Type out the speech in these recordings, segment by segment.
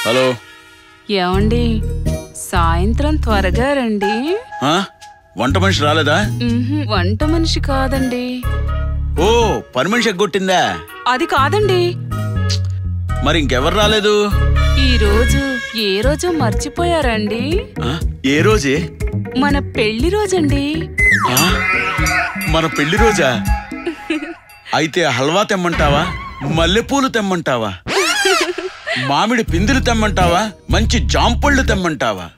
Hello ఏమండి సాయంత్రం త్వరగా రండి ఆ? వంట మనిషి రాలేదా ఉహుం, వంట మనిషి కాదండి ఓ పని మనిషి ఎగ్గొట్టిందా అది కాదండి మరి ఇంకెవరు రాలేదు ఈ రోజు ఏ రోజు మర్చిపోయారండి ఆ? ఏ రోజే మన పెళ్లి రోజండి ఆ? మన పెళ్లి రోజా అయితే హల్వా తెమ్మంటావా మల్లెపూలు తెమ్మంటావా మామిడి పిందులు తెమ్మంటావా మంచి జాంపళ్ళు తెమ్మంటావా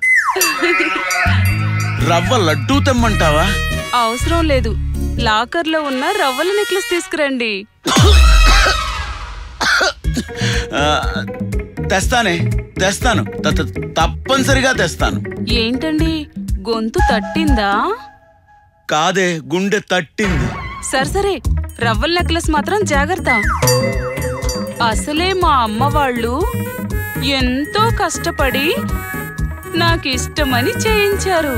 రవ్వ లడ్డూ తెమ్మంటావా అవసరం లేదు లాకర్లో ఉన్న రవ్వల నెక్లెస్ తీసుకురండి ఆ, తెస్తానే తెస్తాను త- త- తప్పనిసరిగా తెస్తాను ఏంటండి గొంతు తట్టిందా కాదే గుండె తట్టింది సరే సరే రవ్వల నెక్లెస్ మాత్రం జాగ్రత్త అసలే మా అమ్మ వాళ్ళు ఎంతో కష్టపడి నాకిష్టమని చేయించారు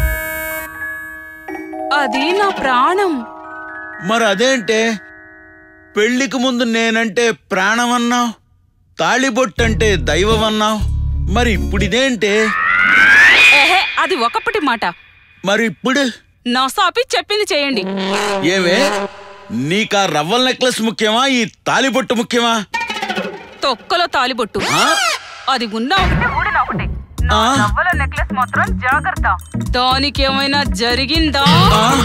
అది నా ప్రాణం మరి అదేంటే పెళ్లికి ముందు నేనంటే ప్రాణం అన్నావు తాళిబొట్టంటే దైవం అన్నావు మరి ఇప్పుడు ఇదేంటే ఏహే అది ఒకప్పటి మాట మరి ఇప్పుడు నా సాపి చెప్పింది చేయండి ఏమే నీకా రవ్వల నెక్లెస్ ముఖ్యమా ఈ తాళిబొట్టు ముఖ్యమా తొక్కలో తాలిబొట్టు ఆ? అది ఉన్నా ఒకటే ఊడినా ఒకటే నా ఆ? రవ్వల నెక్లెస్ మాత్రం జాగ్రత్త దానికేమైనా జరిగిందా ఆ?